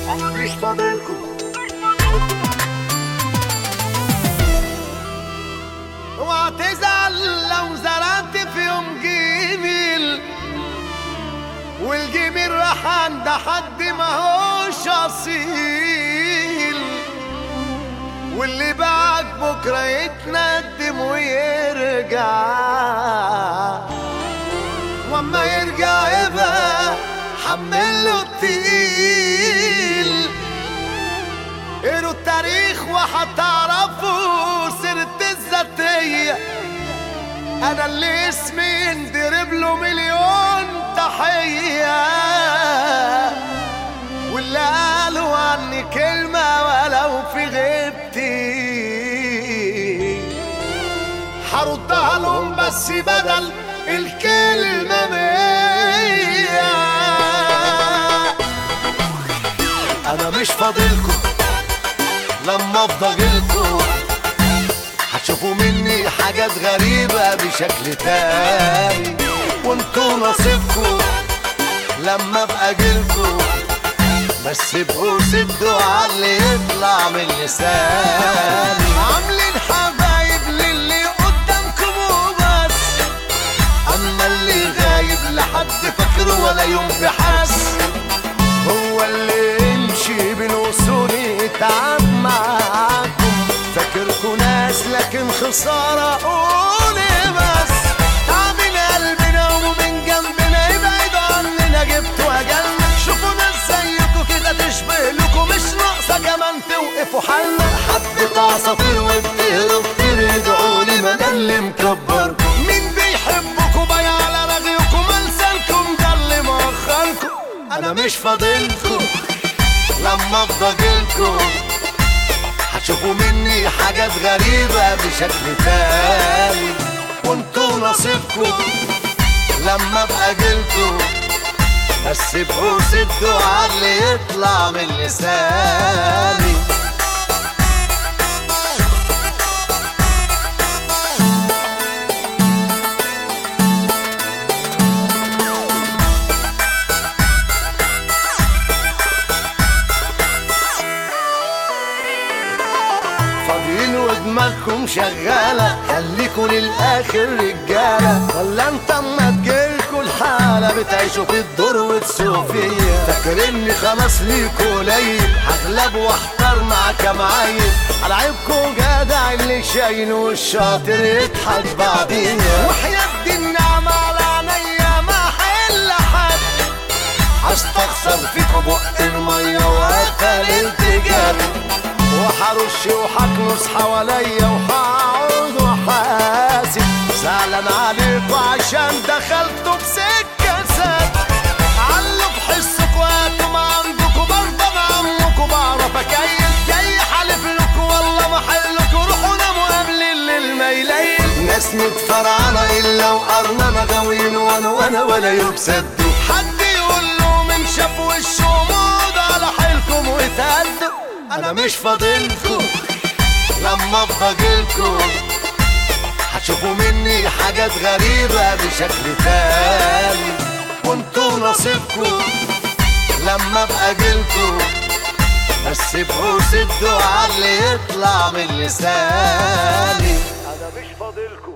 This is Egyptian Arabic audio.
مش فاضلكم اوعى تزعل لو زرعت في يوم جميل والجميل راح عند حد ما هوش اصيل واللي باعك بكره يتندم ويرجع واما يرجع يبقى حمله التقيل قروا التاريخ وهتعرفوا سيرة الذاتية أنا اللي اسمي يندرب له مليون تحية واللي قالوا عني كلمة ولو في غيبتي هردها لهم بس بدل الكلمة مية أنا مش فاضلكم لما افضى جيلكم هتشوفوا مني حاجات غريبة بشكل تاني وانتوا نصيبكم لما ابقى جيلكم بس ابقوا سدوا على اللي يطلع من لساني عاملين حبايب للي قدامكم وبس اما اللي غايب لحد فاكره ولا يوم بحس هو اللي يمشي بالوصول يتعب معاكم فاكركوا ناس لكن خسارة قولي بس تعب من قلبنا ومن جنبنا يبعد عننا جبتوا أجلنا شوفوا ناس زيكوا كده تشبه لكم مش ناقصة كمان توقفوا حالنا حبة عصافير وبتهرب كتير ادعوا لي ما ده اللي مكبركم مين بيحبكوا بايع على رغيكم لسانكم ده اللي مؤخركم انا مش فاضلكم لما افضى جيلكم هتشوفوا مني حاجات غريبة بشكل تاني وانتوا نصيبكم لما ابقى جيلكم بس ابقوا سدوا على اللي يطلع من لساني فاضيين ودماغكم شغالة خليكوا للآخر رجالة ولا انت اما تجيلكوا الحالة بتعيشوا في الدور وتسوقوا فيا فاكريني خلاص ليكوا قليل هغلب واحتار معاك معايل على عيبكوا جدع اللي شايل والشاطر يضحك بعدين وحياة دي النعمة على عينيا ما حل حد هستخسر فيكوا بق المية وقتل التجار وحرش وحكنس حواليا وهقعد وحاسب زعلان عليكوا عشان دخلتوا بسكة سد علوا بحسكوا هاتوا ما عندكوا برضه مع عمكوا بعرف اكيل جاي حالف لكوا والله ما حلكوا روحوا ناموا قبل الليل ما يليل ناس متفرعنة الا وقرنا مغاويين وانا وانا ولا يبسدوا حد يقول له من شاف وشه موضة على حيلكم وتهدوا انا مش فاضلكم لما افضى جيلكم هتشوفوا مني حاجات غريبة بشكل تاني وانتوا نصيبكم لما ابقى جيلكم بس ابقوا سدوا على اللي يطلع من لساني انا مش فاضلكم